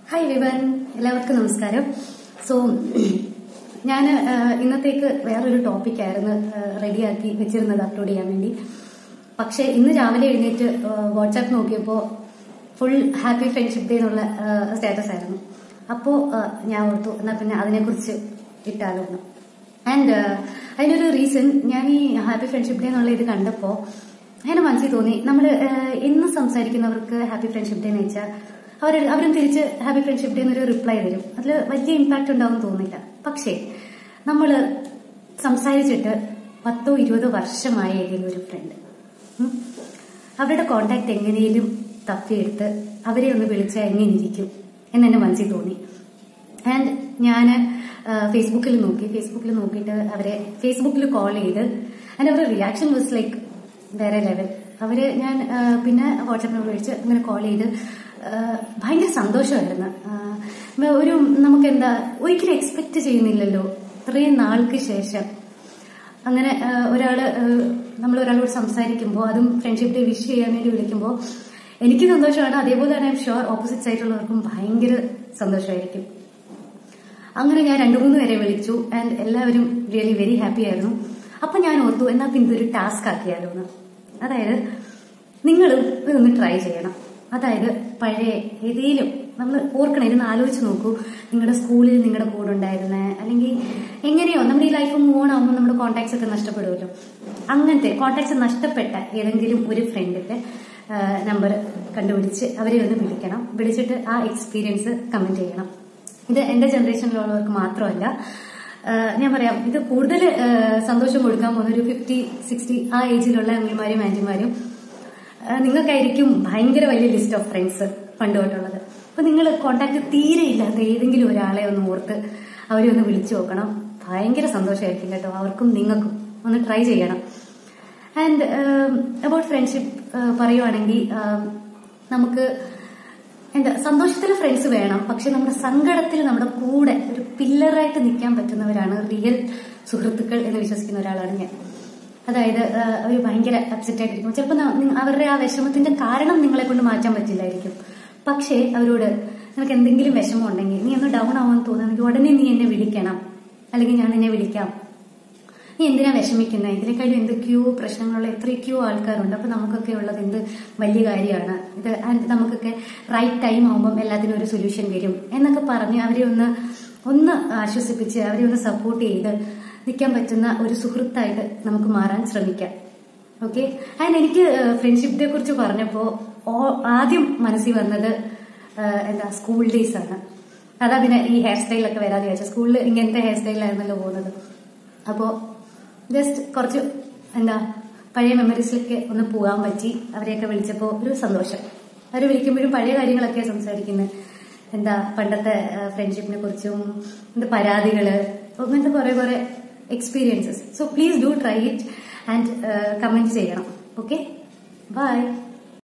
hi Vivan എല്ലാവർക്കും നമസ്കാരം so ഞാൻ ഇന്നത്തേക്ക് വേറൊരു ടോപ്പിക്കായിരുന്നു റെഡിയാക്കി വെച്ചിരുന്നത് അപ്ലോഡ് ചെയ്യാൻ വേണ്ടി പക്ഷെ ഇന്ന് രാവിലെ എഴുന്നേറ്റ് വാട്സാപ്പ് നോക്കിയപ്പോൾ ഫുൾ ഹാപ്പി ഫ്രണ്ട്ഷിപ്പ് ഡേ എന്നുള്ള സ്റ്റാറ്റസ് ആയിരുന്നു അപ്പോൾ ഞാൻ ഓർത്തു എന്നാൽ പിന്നെ അതിനെക്കുറിച്ച് ഇട്ടാലോ എന്ന് ആൻഡ് അതിനൊരു റീസൺ ഞാൻ ഈ ഹാപ്പി ഫ്രണ്ട്ഷിപ്പ് ഡേ എന്നുള്ള ഇത് കണ്ടപ്പോൾ അങ്ങനെ മനസ്സിൽ തോന്നി നമ്മൾ ഇന്ന് സംസാരിക്കുന്നവർക്ക് ഹാപ്പി ഫ്രണ്ട്ഷിപ്പ് ഡേ എന്ന് വെച്ചാൽ അവർ അവരും തിരിച്ച് ഹാപ്പി ഫ്രണ്ട്ഷിപ്പ് ഡേ എന്നൊരു റിപ്ലൈ തരും അതിൽ വലിയ ഇമ്പാക്ട് ഉണ്ടാവും തോന്നില്ല പക്ഷേ നമ്മൾ സംസാരിച്ചിട്ട് പത്തോ ഇരുപതോ വർഷമായ ഏതെങ്കിലും ഒരു ഫ്രണ്ട് അവരുടെ കോണ്ടാക്ട് എങ്ങനെയും തപ്പിയെടുത്ത് അവരെ ഒന്ന് വിളിച്ചാൽ എങ്ങനെ ഇരിക്കും എന്ന് എന്റെ മനസ്സിൽ തോന്നി ആൻഡ് ഞാൻ ഫേസ്ബുക്കിൽ നോക്കി ഫേസ്ബുക്കിൽ നോക്കിയിട്ട് അവരെ ഫേസ്ബുക്കിൽ കോൾ ചെയ്ത് ആൻഡ് അവരുടെ റിയാക്ഷൻ വാസ് ലൈക്ക് വേറെ ലെവൽ അവര് ഞാൻ പിന്നെ വാട്സാപ്പിൽ വിളിച്ച് അങ്ങനെ കോൾ ചെയ്ത് ഭയങ്കര സന്തോഷമായിരുന്നു ഒരു നമുക്ക് എന്താ ഒരിക്കലും എക്സ്പെക്ട് ചെയ്യുന്നില്ലല്ലോ ഇത്രയും നാൾക്ക് ശേഷം അങ്ങനെ ഒരാള് നമ്മൾ ഒരാളോട് സംസാരിക്കുമ്പോൾ അതും ഫ്രണ്ട്ഷിപ്പ് ഡേ വിഷ് ചെയ്യാൻ വേണ്ടി വിളിക്കുമ്പോൾ എനിക്ക് സന്തോഷമാണ് അതേപോലെ തന്നെ ഐം ഷുവർ ഓപ്പോസിറ്റ് സൈഡിലുള്ളവർക്കും ഭയങ്കര സന്തോഷമായിരിക്കും അങ്ങനെ ഞാൻ രണ്ടു മൂന്ന് പേരെ വിളിച്ചു ആൻഡ് എല്ലാവരും റിയലി വെരി ഹാപ്പി ആയിരുന്നു അപ്പൊ ഞാൻ ഓർത്തു എന്നാ പിന്നെ ഇതൊരു ടാസ്ക് ആക്കിയാലോ എന്ന് അതായത് നിങ്ങളും ഇതൊന്ന് ട്രൈ ചെയ്യണം അതായത് പഴയ ഏതെങ്കിലും നമ്മൾ ഓർക്കണം ഇരുന്ന് ആലോചിച്ച് നോക്കൂ നിങ്ങളുടെ സ്കൂളിൽ നിങ്ങളുടെ കൂടെ ഉണ്ടായിരുന്ന അല്ലെങ്കിൽ എങ്ങനെയോ നമ്മുടെ ഈ ലൈഫ് മൂവ് ഓൺ ആകുമ്പോൾ നമ്മുടെ കോൺടാക്ട്സ് ഒക്കെ നഷ്ടപ്പെടുമല്ലോ അങ്ങനത്തെ കോൺടാക്ട്സ് നഷ്ടപ്പെട്ട ഏതെങ്കിലും ഒരു ഫ്രണ്ടിന്റെ നമ്പർ കണ്ടുപിടിച്ച് അവരെ ഒന്ന് വിളിക്കണം വിളിച്ചിട്ട് ആ എക്സ്പീരിയൻസ് കമന്റ് ചെയ്യണം ഇത് എന്റെ ജനറേഷനിലുള്ളവർക്ക് മാത്രമല്ല ഞാൻ പറയാം ഇത് കൂടുതൽ സന്തോഷം കൊടുക്കാൻ പോകുന്ന ഒരു ഫിഫ്റ്റി സിക്സ്റ്റി ആ ഏജിലുള്ള അമ്മമാരും ആന്റിമാരും നിങ്ങൾക്കായിരിക്കും ഭയങ്കര വലിയ ലിസ്റ്റ് ഓഫ് ഫ്രണ്ട്സ് പണ്ട് തൊട്ടുള്ളത് അപ്പൊ നിങ്ങൾ കോണ്ടാക്ട് തീരെ ഇല്ലാത്ത ഏതെങ്കിലും ഒരാളെ ഒന്ന് ഓർത്ത് അവരെ ഒന്ന് വിളിച്ചു നോക്കണം ഭയങ്കര സന്തോഷമായിരിക്കും കേട്ടോ അവർക്കും നിങ്ങൾക്കും ഒന്ന് ട്രൈ ചെയ്യണം ആൻഡ് അബൌട്ട് ഫ്രണ്ട്ഷിപ്പ് പറയുവാണെങ്കിൽ നമുക്ക് എന്താ സന്തോഷത്തിൽ ഫ്രണ്ട്സ് വേണം പക്ഷെ നമ്മുടെ സങ്കടത്തിൽ നമ്മുടെ കൂടെ ഒരു പില്ലറായിട്ട് നിൽക്കാൻ പറ്റുന്നവരാണ് റിയൽ സുഹൃത്തുക്കൾ എന്ന് വിശ്വസിക്കുന്ന ഒരാളാണ് ഞാൻ അതായത് അവർ ഭയങ്കര അപ്സെറ്റ് ആയിട്ടിരിക്കും ചിലപ്പോൾ അവരുടെ ആ വിഷമത്തിന്റെ കാരണം നിങ്ങളെ കൊണ്ട് മാറ്റാൻ പറ്റില്ലായിരിക്കും പക്ഷേ അവരോട് നിനക്ക് എന്തെങ്കിലും വിഷമം ഉണ്ടെങ്കിൽ നീ ഒന്ന് ഡൗൺ ആവാൻ തോന്നുന്നെങ്കിൽ ഉടനെ നീ എന്നെ വിളിക്കണം അല്ലെങ്കിൽ ഞാൻ നിന്നെ വിളിക്കാം നീ എന്തിനാ വിഷമിക്കുന്നത് ഇതിനേക്കാളും എന്തൊക്കെയോ പ്രശ്നങ്ങളുള്ള എത്രയൊക്കെയോ ആൾക്കാരുണ്ട് അപ്പൊ നമുക്കൊക്കെ ഉള്ളത് എന്ത് വലിയ കാര്യമാണ് ഇത് നമുക്കൊക്കെ റൈറ്റ് ടൈം ആകുമ്പം എല്ലാത്തിനും ഒരു സൊല്യൂഷൻ വരും എന്നൊക്കെ പറഞ്ഞ് അവരെ ഒന്ന് ഒന്ന് ആശ്വസിപ്പിച്ച് അവരെ ഒന്ന് സപ്പോർട്ട് ചെയ്ത് നിൽക്കാൻ പറ്റുന്ന ഒരു സുഹൃത്തായിട്ട് നമുക്ക് മാറാൻ ശ്രമിക്കാം ഓക്കെ ആൻഡ് എനിക്ക് ഫ്രണ്ട്ഷിപ്പിനെ കുറിച്ച് പറഞ്ഞപ്പോൾ ആദ്യം മനസ്സിൽ വന്നത് എന്താ സ്കൂൾ ഡേയ്സ് ആണ് അതാ പിന്നെ ഈ ഹെയർ സ്റ്റൈലൊക്കെ വരാതെ വെച്ചാൽ സ്കൂളിൽ ഇങ്ങനത്തെ ഹെയർ സ്റ്റൈലായിരുന്നല്ലോ പോകുന്നത് അപ്പോൾ ജസ്റ്റ് കുറച്ച് എന്താ പഴയ മെമ്മറീസിലൊക്കെ ഒന്ന് പോകാൻ പറ്റി അവരെയൊക്കെ വിളിച്ചപ്പോൾ ഒരു സന്തോഷം അവർ വിളിക്കുമ്പോഴും പഴയ കാര്യങ്ങളൊക്കെ സംസാരിക്കുന്നത് എന്താ പണ്ടത്തെ ഫ്രണ്ട്ഷിപ്പിനെ കുറിച്ചും എന്താ പരാതികള് അങ്ങനത്തെ കുറെ കുറെ experiences so please do try it and comment ചെയ്യണം ഓക്കെ ബൈ